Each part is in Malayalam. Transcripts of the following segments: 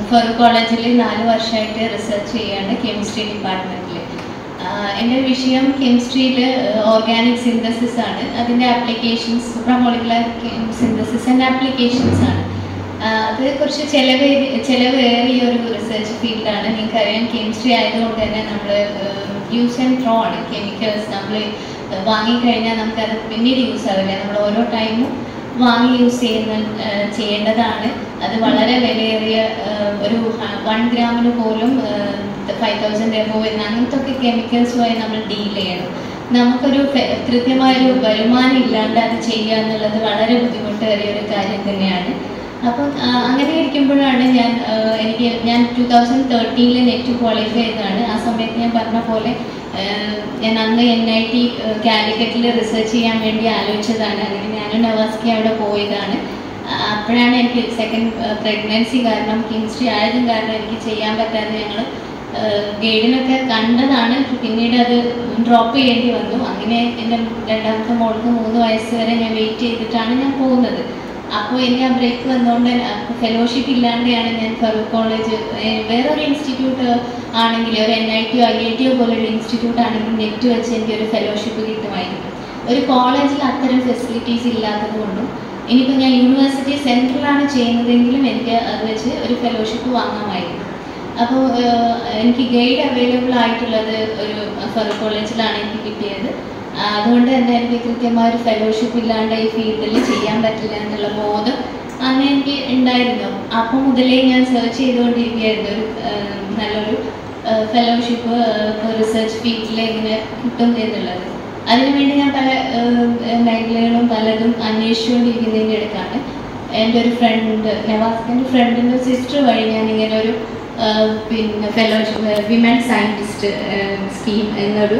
ഫറൂഖ് കോളേജിൽ നാല് വർഷമായിട്ട് റിസർച്ച് ചെയ്യാണ് കെമിസ്ട്രി ഡിപ്പാർട്ട്മെൻറ്റിൽ എൻ്റെ വിഷയം കെമിസ്ട്രിയിൽ ഓർഗാനിക് സിന്തസിസ് ആണ് അതിൻ്റെ applications supramolecular synthesis and applications ആണ് ആഹ് അത് കുറച്ച് ചിലവ് ചിലവേറിയ ഒരു റിസർച്ച് ഫീൽഡാണ് നിങ്ങൾക്കറിയാം കെമിസ്ട്രി ആയതുകൊണ്ട് തന്നെ നമ്മൾ യൂസ് ആൻഡ് ത്രോ ആണ് കെമിക്കൽസ് നമ്മൾ വാങ്ങിക്കഴിഞ്ഞാൽ നമുക്കത് പിന്നീട് യൂസ് ആവില്ല നമ്മൾ ഓരോ ടൈമും വാങ്ങി യൂസ് ചെയ്യുന്ന ആഹ് ചെയ്യേണ്ടതാണ് അത് വളരെ വിലയേറിയ ആഹ് ഒരു വൺ ഗ്രാമിന് പോലും ഫൈവ് തൗസൻഡ് എബോ വരുന്ന അങ്ങനത്തെ ഒക്കെ കെമിക്കൽസുമായി നമ്മൾ ഡീൽ ചെയ്യണം നമുക്കൊരു ഫെ- കൃത്യമായൊരു വരുമാനം ഇല്ലാണ്ട് അത് ചെയ്യുക എന്നുള്ളത് വളരെ ബുദ്ധിമുട്ടേറിയ ഒരു കാര്യം തന്നെയാണ് അപ്പം ആ, അങ്ങനെ ഇരിക്കുമ്പോഴാണ് ഞാൻ ആ, എനിക്ക് ഞാൻ ടൂ തൗസൻഡ് തേർട്ടീനിൽ നെറ്റ് ക്വാളിഫൈ ചെയ്തതാണ് ആ സമയത്ത് ഞാൻ പറഞ്ഞ പോലെ ആ, ഞാൻ അന്ന് എൻ ഐ ടി കാലിക്കറ്റിൽ റിസർച്ച് ചെയ്യാൻ വേണ്ടി ആലോചിച്ചതാണ് അങ്ങനെ ഞാനും നവാസ്കി അവിടെ പോയതാണ് ആ, അപ്പോഴാണ് എനിക്ക് സെക്കൻഡ് പ്രഗ്നൻസി കാരണം കെമിസ്ട്രി ആയതും കാരണം എനിക്ക് ചെയ്യാൻ പറ്റാതെ ഞങ്ങൾ ഗൈഡിനൊക്കെ കണ്ടതാണ് പിന്നീട് അത് ഡ്രോപ്പ് ചെയ്യേണ്ടി വന്നു അങ്ങനെ എൻ്റെ രണ്ടാമത്തെ മോൾക്ക് മൂന്ന് വയസ്സ് വരെ ഞാൻ വെയിറ്റ് ചെയ്തിട്ടാണ് ഞാൻ പോകുന്നത് അപ്പോൾ എനിക്ക് ആ ബ്രേക്ക് വന്നുകൊണ്ട് ഫെലോഷിപ്പ് ഇല്ലാതെയാണ് ഞാൻ ഫറൂഖ് കോളേജ് ഏഹ് വേറൊരു ഇൻസ്റ്റിറ്റ്യൂട്ട് ആണെങ്കിൽ ഒരു എൻ ഐ ടിയോ ഐ ഐ ടിയോ പോലൊരു ഇൻസ്റ്റിറ്റ്യൂട്ട് ആണെങ്കിൽ നെറ്റ് വെച്ച് എനിക്ക് ഒരു ഫെലോഷിപ്പ് കിട്ടുമായിരുന്നു ഒരു കോളേജിൽ അത്തരം ഫെസിലിറ്റീസ് ഇല്ലാത്തത് കൊണ്ടും ഇനിയിപ്പോൾ ഞാൻ യൂണിവേഴ്സിറ്റി സെൻട്രലാണ് ചെയ്യുന്നതെങ്കിലും എനിക്ക് അത് വെച്ച് ഒരു ഫെലോഷിപ്പ് വാങ്ങാമായിരുന്നു അപ്പോൾ എനിക്ക് ഗൈഡ് അവൈലബിൾ ആയിട്ടുള്ളത് ഒരു ഫറൂഖ് കോളേജിലാണ് എനിക്ക് കിട്ടിയത് ആ, അതുകൊണ്ട് തന്നെ എനിക്ക് കൃത്യമായ ഒരു ഫെലോഷിപ്പ് ഇല്ലാണ്ട് ഈ ഫീൽഡിൽ ചെയ്യാൻ പറ്റില്ല എന്നുള്ള ബോധം അന്ന് എനിക്ക് ഉണ്ടായിരുന്നു അപ്പോൾ മുതലേ ഞാൻ സെർച്ച് ചെയ്തുകൊണ്ടിരിക്കുകയായിരുന്നു ഒരു ആ, നല്ലൊരു ഫെലോഷിപ്പ് റിസർച്ച് ഫീൽഡിൽ എങ്ങനെ കിട്ടും എന്നുള്ളത് അതിനുവേണ്ടി ഞാൻ പല ആ, മേഖലകളും പലതും അന്വേഷിച്ചുകൊണ്ടിരിക്കുന്നതിൻ്റെ അടുത്താണ് എൻ്റെ ഒരു ഫ്രണ്ട് നവാസ്കൻ്റെ ഫ്രണ്ടിൻ്റെ സിസ്റ്റർ വഴി ഞാൻ ഇങ്ങനെ ഒരു ആ, പിന്നെ ഫെലോഷിപ്പ് വിമൻ സയൻറ്റിസ്റ്റ് സ്കീം എന്നൊരു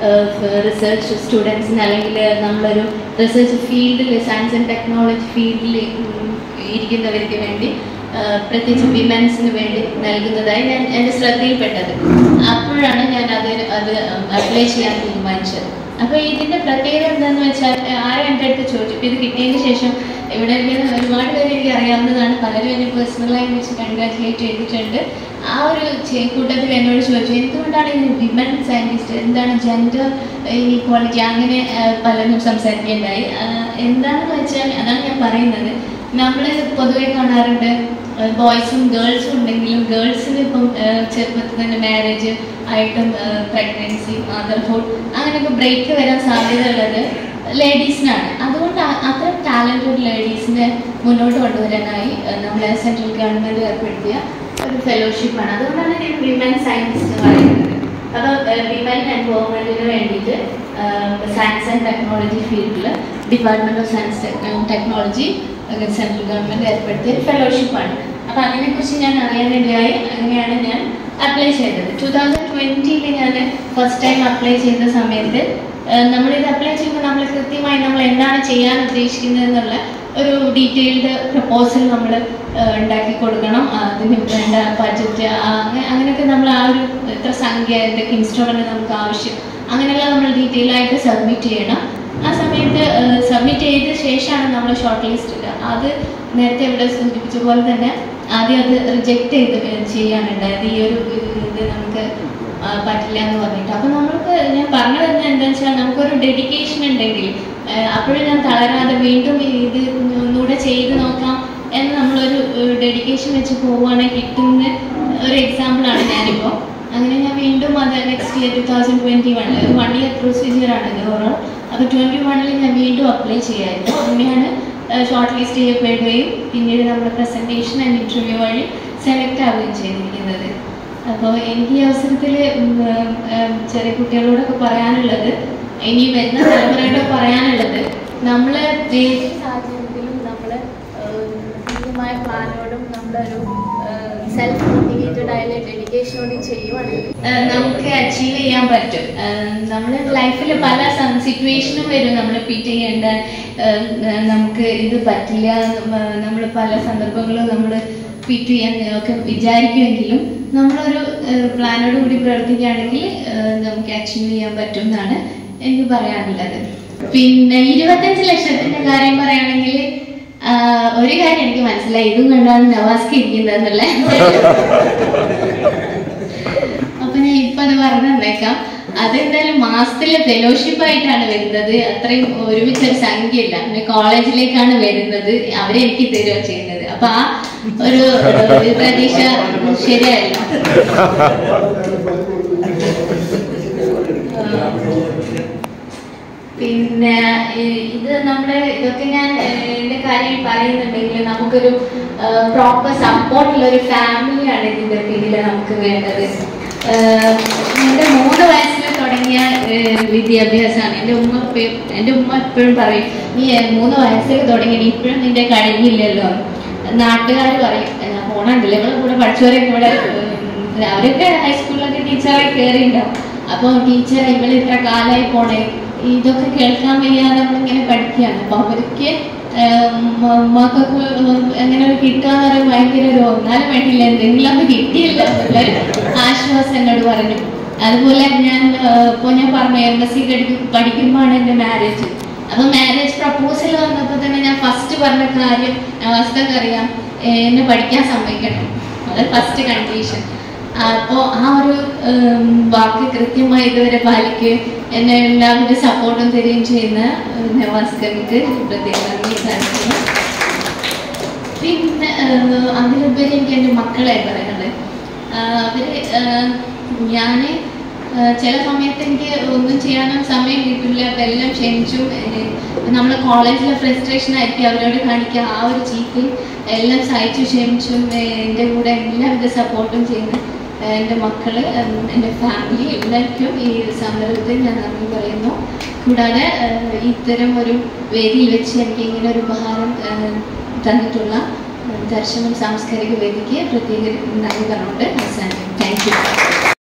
റിസർച്ച് സ്റ്റുഡൻസിന് അല്ലെങ്കിൽ നമ്മളൊരു റിസർച്ച് ഫീൽഡിൽ സയൻസ് ആൻഡ് ടെക്നോളജി ഫീൽഡിൽ ഇരിക്കുന്നവർക്ക് വേണ്ടി ആ, പ്രത്യേകിച്ച് വിമൻസിന് വേണ്ടി നൽകുന്നതായി ഞാൻ എൻ്റെ ശ്രദ്ധയിൽപ്പെട്ടത് അപ്പോഴാണ് ഞാൻ അത് അത് അപ്ലൈ ചെയ്യാൻ തീരുമാനിച്ചത് അപ്പോൾ ഇതിൻ്റെ പ്രത്യേകത എന്താണെന്ന് വെച്ചാൽ ആരും എൻ്റെ അടുത്ത് ചോദിച്ചു ഇപ്പോൾ ഇത് കിട്ടിയതിന് ശേഷം ഇവിടെ ഇരിക്കുന്ന ഒരുപാട് പേര് എനിക്ക് അറിയാവുന്നതാണ് പലരും എന്നെ പേഴ്സണലായി വിളിച്ച് കൺഗ്രാറ്റുലേറ്റ് ചെയ്തിട്ടുണ്ട് ആ ഒരു ചെ- കൂട്ടത്തിൽ എന്നോട് ചോദിച്ചു എന്തുകൊണ്ടാണ് ഇത് വിമൻ സയൻറ്റിസ്റ്റ് എന്താണ് ജെൻഡർ ഇനീക്വാളിറ്റി അങ്ങനെ ആ, പലരും സംസാരിക്കുകയുണ്ടായി ആ, എന്താണെന്ന് വെച്ചാൽ അതാണ് ഞാൻ പറയുന്നത് നമ്മൾ പൊതുവെ കാണാറുണ്ട് ബോയ്സും ഗേൾസും ഉണ്ടെങ്കിലും ഗേൾസിന് ഇപ്പം ആ, ചെറുപ്പത്തിൽ തന്നെ മാരേജ് ആയിട്ടും പ്രഗ്നൻസി മദർഹുഡ് അങ്ങനെയൊക്കെ ബ്രേക്ക് വരാൻ സാധ്യതയുള്ളത് ലേഡീസിനാണ് അതുകൊണ്ട് അ- അത്തരം ടാലൻറ്റഡ് ലേഡീസിനെ മുന്നോട്ട് കൊണ്ടുവരാനായി ആ, നമ്മളെ സെൻട്രൽ ഗവൺമെൻറ് ഏർപ്പെടുത്തിയ ഒരു ഫെലോഷിപ്പാണ് അതുകൊണ്ടാണ് ഞാൻ വിമൻ സയൻറ്റിസ്റ്റ് പറയുന്നത് അപ്പോൾ വിമൻ എൻവോൾവ്മെൻറ്റിന് വേണ്ടിയിട്ട് സയൻസ് ആൻഡ് ടെക്നോളജി ഫീൽഡിൽ department of science technology central government ഏർപ്പെടുത്തിയ ഒരു ഫെലോഷിപ്പാണ് അപ്പോൾ അതിനെക്കുറിച്ച് ഞാൻ അറിയാനിടയായി അങ്ങനെയാണ് ഞാൻ അപ്ലൈ ചെയ്തത് ടു തൗസൻഡ് ട്വൻറ്റിയിൽ ഞാൻ ഫസ്റ്റ് ടൈം അപ്ലൈ ചെയ്ത സമയത്ത് ഏഹ് നമ്മളിത് അപ്ലൈ ചെയ്യുമ്പോൾ നമ്മൾ കൃത്യമായി നമ്മൾ എന്താണ് ചെയ്യാൻ ഉദ്ദേശിക്കുന്നത് എന്നുള്ള ഒരു ഡീറ്റെയിൽഡ് പ്രപ്പോസൽ നമ്മൾ ഉണ്ടാക്കി കൊടുക്കണം ആ, അതിന് വേണ്ട ബഡ്ജറ്റ് അങ്ങനെയൊക്കെ നമ്മൾ ആ ഒരു എത്ര സംഖ്യ എന്തൊക്കെ ഇൻസ്ട്രുമെൻ്റ് നമുക്ക് ആവശ്യം അങ്ങനെയെല്ലാം നമ്മൾ ഡീറ്റെയിൽ ആയിട്ട് സബ്മിറ്റ് ചെയ്യണം ആ സമയത്ത് സബ്മിറ്റ് ചെയ്ത ശേഷമാണ് നമ്മൾ ഷോർട്ട് ലിസ്റ്റ് ഇടുക അത് നേരത്തെ ഇവിടെ സൂചിപ്പിച്ച പോലെ തന്നെ ആദ്യം അത് റിജക്റ്റ് ചെയ്ത് ചെയ്യാനുണ്ടായത് ഈ ഒരു ഇത് നമുക്ക് ആ, പറ്റില്ല എന്ന് പറഞ്ഞിട്ട് അപ്പൊ നമ്മൾക്ക് ഞാൻ പറഞ്ഞു തന്നെ എന്താ വെച്ചാൽ നമുക്കൊരു ഡെഡിക്കേഷൻ ഉണ്ടെങ്കിൽ അപ്പോഴും ഞാൻ തളരാതെ വീണ്ടും ഇത് ഒന്നുകൂടെ ചെയ്ത് നോക്കാം എന്ന് നമ്മളൊരു ഡെഡിക്കേഷൻ വെച്ച് പോവുകയാണെങ്കിൽ കിട്ടുന്ന ഒരു എക്സാമ്പിളാണ് ഞാനിപ്പോൾ അങ്ങനെ ഞാൻ വീണ്ടും അത് next year two thousand twenty one ഒരു വൺ ഇയർ പ്രൊസീജിയർ ആണ് ഇത് ഓവറോൾ അപ്പോൾ ട്വൻറ്റി വണ്ണിൽ ഞാൻ വീണ്ടും അപ്ലൈ ചെയ്യായിരുന്നു അങ്ങനെയാണ് ഷോർട്ട് ലിസ്റ്റ് ചെയ്യപ്പെടുകയും പിന്നീട് നമ്മുടെ പ്രസൻറ്റേഷൻ ആൻഡ് ഇൻ്റർവ്യൂ വഴി സെലക്ട് ആവുകയും ചെയ്തിരിക്കുന്നത് അപ്പോൾ എനിക്ക് ഈ അവസരത്തിൽ ചെറിയ കുട്ടികളോടൊക്കെ പറയാനുള്ളത് ഇനി വരുന്ന തലമുറയോട് പറയാനുള്ളത് നമ്മൾ ഏത് സാഹചര്യത്തിലും നമ്മൾ കൃത്യമായ പ്ലാനോടും നമ്മളൊരു സെൽഫ് മോട്ടിവേറ്റഡ് ആയ ഡെഡിക്കേഷനോടും ചെയ്യുവാണെങ്കിൽ നമുക്ക് അച്ചീവ് ചെയ്യാൻ പറ്റും നമ്മൾ ലൈഫിൽ പല സിറ്റുവേഷനും വരും നമ്മൾ റിപ്പീറ്റ് ചെയ്യേണ്ട ഏഹ് നമുക്ക് ഇത് പറ്റില്ല നമ്മൾ പല സന്ദർഭങ്ങളും നമ്മൾ ഫിറ്റ് ചെയ്യാൻ ഒക്കെ വിചാരിക്കുമെങ്കിലും നമ്മളൊരു പ്ലാനോട് കൂടി പ്രവർത്തിക്കുകയാണെങ്കിൽ ഏഹ് നമുക്ക് അച്ചീവ് ചെയ്യാൻ പറ്റും എന്നാണ് എനിക്ക് പറയാനുള്ളത് പിന്നെ ഇരുപത്തഞ്ച് ലക്ഷത്തിന്റെ കാര്യം പറയുകയാണെങ്കിൽ ആ, ഒരു കാര്യം എനിക്ക് മനസ്സിലായി ഇതും കണ്ടാണ് നവാസ്ക്ക് ഇരിക്കുന്നതെന്നുള്ള അപ്പൊ ഞാൻ ഇപ്പൊ അത് പറഞ്ഞു തന്നേക്കാം അതെന്തായാലും മാസത്തിലെ ഫെലോഷിപ്പ് ആയിട്ടാണ് വരുന്നത് അത്രയും ഒരുമിച്ച് ഒരു സംഖ്യ ഇല്ല പിന്നെ കോളേജിലേക്കാണ് വരുന്നത് അവരെനിക്ക് തരുക ചെയ്യുന്നത് അപ്പൊ ആ ഒരു ഒരു പ്രതീക്ഷ ശരിയല്ല പിന്നെ ഈ- ഇത് നമ്മുടെ ഇതൊക്കെ ഞാൻ ഏഹ്, എന്റെ കാര്യം പറയുന്നുണ്ടെങ്കിൽ നമുക്കൊരു പ്രോപ്പർ സപ്പോർട്ടുള്ള ഒരു ഫാമിലിയാണ് ഇതിന്റെ പിന്നിൽ നമുക്ക് വേണ്ടത് ഏഹ്, എന്റെ മൂന്ന് വയസ്സിൽ തുടങ്ങിയ ഏഹ്, വിദ്യാഭ്യാസമാണ് എൻ്റെ ഉമ്മ എപ്പഴും എൻ്റെ ഉമ്മ എപ്പോഴും പറയും നീ ഏഹ്, മൂന്ന് വയസ്സിൽ തുടങ്ങി നീ ഇപ്പോഴും നിന്റെ കഴിഞ്ഞില്ലല്ലോ നാട്ടുകാർ പറയും "ഞാൻ പോണുണ്ടല്ലോ ഇവിടെ കൂടെ പഠിച്ചവരൊക്കെ ഇവിടെ ഏഹ്, അവരൊക്കെ ഹൈസ്കൂളിലൊക്കെ ടീച്ചറായി കയറിയിട്ടുണ്ടാവും അപ്പോൾ ടീച്ചർ ഇവള് ഇത്ര കാലമായി പോണേ ഇതൊക്കെ കേൾക്കാൻ വയ്യാതെ നമ്മളിങ്ങനെ പഠിക്കുകയാണ് അപ്പൊ അവർക്ക് മക്കൾക്ക് എങ്ങനെ ഒരു കിട്ടാന്ന് പറയുമ്പോൾ ഭയങ്കര ഒരു ഒന്നാലും വേണ്ടിയില്ല എന്തെങ്കിലും ഒന്ന് കിട്ടിയില്ല എന്നുള്ളൊരു ആശ്വാസം എന്നോട് പറഞ്ഞു അതുപോലെ ഞാൻ ഇപ്പോൾ ഞാൻ പറഞ്ഞു എം എസ് സി പഠിക്കുമ്പോഴാണ് എൻ്റെ മാരേജ് അപ്പൊ മാരേജ് പ്രപ്പോസൽ വന്നപ്പോൾ തന്നെ ഞാൻ ഫസ്റ്റ് പറഞ്ഞ കാര്യം അവസ്ഥക്ക് അറിയാം ഏഹ് എന്നെ പഠിക്കാൻ സമ്മതിക്കണം അത് ഫസ്റ്റ് കണ്ടീഷൻ അപ്പോൾ ആ ഒരു ഉം, വാക്ക് കൃത്യമായി ഇതുവരെ പാലിക്ക് എന്നെ എല്ലാവരുടെ സപ്പോർട്ടും തരികയും ചെയ്യുന്ന ഏഹ്, നവാസ്കർക്ക് പ്രത്യേകം നന്ദി കാണിക്കുന്നു പിന്നെ ഏഹ്, അതിലുപരി എനിക്ക് എൻ്റെ മക്കളെ പറയുന്നത് ആഹ് അവര് ഞാൻ ചില സമയത്ത് എനിക്ക് ഒന്നും ചെയ്യാനും സമയം കിട്ടില്ല അപ്പം എല്ലാം ക്ഷമിച്ചും നമ്മൾ കോളേജിലെ ഫ്രസ്ട്രേഷൻ ആയിരിക്കും അവരോട് കാണിക്കുക ആ ഒരു ചീത്തയും എല്ലാം സഹിച്ചു ക്ഷമിച്ചും ഏഹ്, എൻ്റെ കൂടെ എല്ലാവിധ സപ്പോർട്ടും ചെയ്യുന്ന ഏഹ്, എൻ്റെ മക്കള് ഉം, എൻ്റെ ഫാമിലി എല്ലാവർക്കും ഈ സന്ദർഭത്തിൽ ഞാൻ നന്ദി പറയുന്നു കൂടാതെ ഏഹ്, ഇത്തരം ഒരു വേദിയിൽ വെച്ച് എനിക്ക് ഇങ്ങനെ ഒരു ഉപഹാരം ഏഹ്, തന്നിട്ടുള്ള ഏഹ്, ദർശനം സാംസ്കാരിക വേദിക്ക് പ്രത്യേക നന്ദി പറഞ്ഞുകൊണ്ട് അവസാനിക്കുന്നു